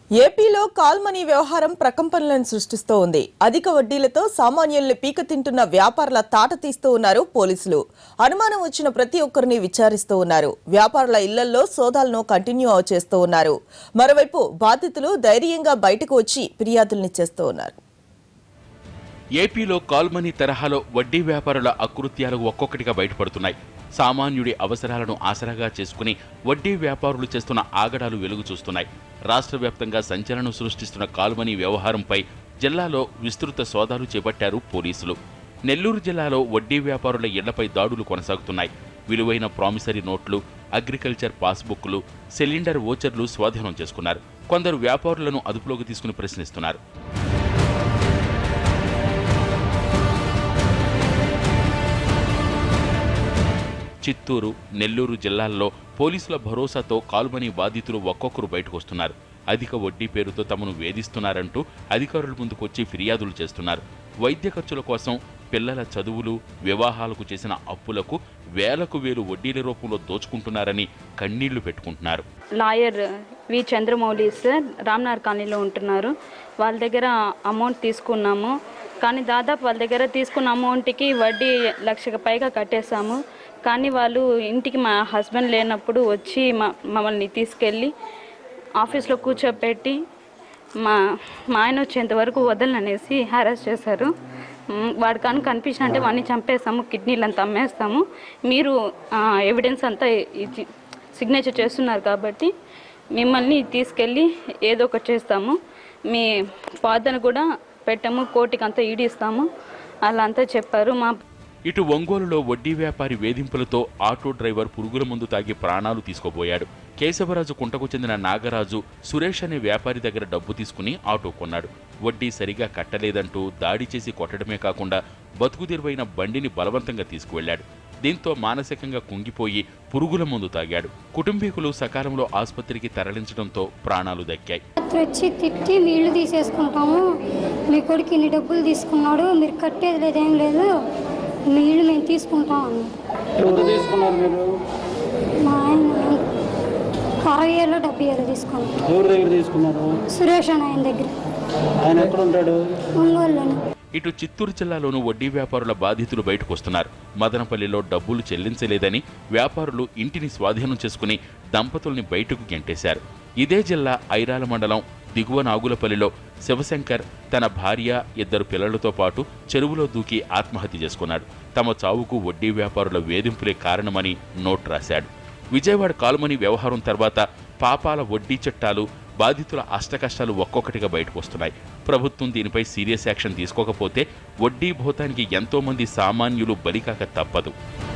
ఏపీలో కాల్మనీ వ్యవహారం ప్రకంపనలను సృష్టిస్తూ ఉంది అధిక వడ్డీలతో సామాన్యుల్ని పీక తింటున్న వ్యాపారుల తాట తీస్తూ ఉన్నారు పోలీసులు అనుమానం వచ్చిన ప్రతి ఒక్కరిని విచారిస్తూ ఉన్నారు వ్యాపారుల ఇళ్లల్లో సోదాలను కంటిన్యూ చేస్తూ ఉన్నారు మరోవైపు బాధితులు ధైర్యంగా బయటకు వచ్చి ఫిర్యాదుల్ని చేస్తూ ఉన్నారు ఏపీలో కాల్మనీ తరహాలో వడ్డీ వ్యాపారుల అకృత్యాలు ఒక్కొక్కటిగా బయటపడుతున్నాయి సామాన్యుడి అవసరాలను ఆసరాగా చేసుకుని వడ్డీ వ్యాపారులు చేస్తున్న ఆగడాలు వెలుగు చూస్తున్నాయి రాష్ట్ర వ్యాప్తంగా సంచలనం సృష్టిస్తున్న కాల్మనీ వ్యవహారంపై జిల్లాలో విస్తృత సోదాలు చేపట్టారు పోలీసులు నెల్లూరు జిల్లాలో వడ్డీ వ్యాపారుల ఇళ్లపై దాడులు కొనసాగుతున్నాయి విలువైన ప్రామిసరీ నోట్లు అగ్రికల్చర్ పాస్బుక్లు సిలిండర్ ఓచర్లు స్వాధీనం చేసుకున్నారు కొందరు వ్యాపారులను అదుపులోకి తీసుకుని ప్రశ్నిస్తున్నారు చిత్తూరు నెల్లూరు జిల్లాల్లో పోలీసుల భరోసాతో కాల్మనీ బాధితులు ఒక్కొక్కరు బయటకు వస్తున్నారు అధిక వడ్డీ పేరుతో తమను వేధిస్తున్నారంటూ అధికారుల ముందుకొచ్చి ఫిర్యాదులు చేస్తున్నారు వైద్య ఖర్చుల కోసం పిల్లల చదువులు వివాహాలకు చేసిన అప్పులకు వేలకు వేలు వడ్డీల రూపంలో దోచుకుంటున్నారని కన్నీళ్లు పెట్టుకుంటున్నారు lawyer V Chandramouli sir Ramnar కాలనీలో ఉంటున్నారు వాళ్ళ దగ్గర అమౌంట్ తీసుకున్నాము కానీ దాదాపు వాళ్ళ దగ్గర తీసుకున్న అమౌంట్కి వడ్డీ లక్షకు పైగా కట్టేశాము కానీ వాళ్ళు ఇంటికి మా హస్బెండ్ లేనప్పుడు వచ్చి మా మమ్మల్ని తీసుకెళ్ళి ఆఫీస్లో కూర్చోబెట్టి మా మా ఆయన వచ్చేంత వరకు వదలననేసి హెరాస్ చేశారు మ్, వాడు కానీ కనిపించినంటే వాడిని చంపేస్తాము కిడ్నీలు అంతా అమ్మేస్తాము మీరు ఎవిడెన్స్ అంతా ఇచ్చి సిగ్నేచర్ చేస్తున్నారు కాబట్టి మిమ్మల్ని తీసుకెళ్ళి ఏదో ఒకటి చేస్తాము మీ పాదను కూడా పెట్టాము కోర్టుకి అంతా ఈడిస్తాము అలా అంతా చెప్పారు మా ఇటు ఒంగోలులో వడ్డీ వ్యాపారి వేధింపులతో ఆటో డ్రైవర్ పురుగుల మందు తాగి ప్రాణాలు తీసుకోబోయాడు కేశవరాజు కుంటకు చెందిన నాగరాజు సురేష్ అనే వ్యాపారి దగ్గర డబ్బు తీసుకుని ఆటో కొన్నాడు వడ్డీ సరిగా కట్టలేదంటూ దాడి చేసి కొట్టడమే కాకుండా బతుకు తెరువైన బండిని బలవంతంగా తీసుకువెళ్లాడు దీంతో మానసికంగా కుంగిపోయి పురుగుల మందు తాగాడు కుటుంబీకులు సకాలంలో ఆసుపత్రికి తరలించడంతో ప్రాణాలు దక్కాయి రాత్రి వచ్చి తిట్టి మీ ఇల్లు తీసేసుకుంటాము మీ కొడుకు ఇన్ని డబ్బులు తీసుకున్నాడు మీరు కట్టేది లేదేం లేదు మీ ఇల్లు మేము తీసుకుంటాం అన్నాడు ఎవరు తీసుకున్నారు మీరు మా ఆయన అరవై ఏళ్ళు డెబ్బై ఏళ్ళు తీసుకున్నాం ఎవరి దగ్గర తీసుకున్నారు సురేష్ అని ఆయన దగ్గర ఆయన ఎక్కడ ఉంటాడు ఒంగోలులోనే ఇటు చిత్తూరు జిల్లాలోనూ వడ్డీ వ్యాపారుల బాధితులు బయటకు వస్తున్నారు మదనపల్లిలో డబ్బులు చెల్లించలేదని వ్యాపారులు ఇంటిని స్వాధీనం చేసుకుని దంపతుల్ని బయటకు గెంటేశారు ఇదే జిల్లా ఐరాల మండలం దిగువ నాగులపల్లిలో శివశంకర్ తన భార్య ఇద్దరు పిల్లలతో పాటు చెరువులో దూకి ఆత్మహత్య చేసుకున్నాడు తమ చావుకు వడ్డీ వ్యాపారుల వేధింపులే కారణమని నోట్ రాశాడు విజయవాడ కాలుమని వ్యవహారం తర్వాత పాపాల వడ్డీ చట్టాలు బాధితుల అష్టకష్టాలు ఒక్కొక్కటిగా బయటకు వస్తున్నాయి ప్రభుత్వం దీనిపై సీరియస్ యాక్షన్ తీసుకోకపోతే వడ్డీ భూతానికి ఎంతో మంది సామాన్యులు బలికాక తప్పదు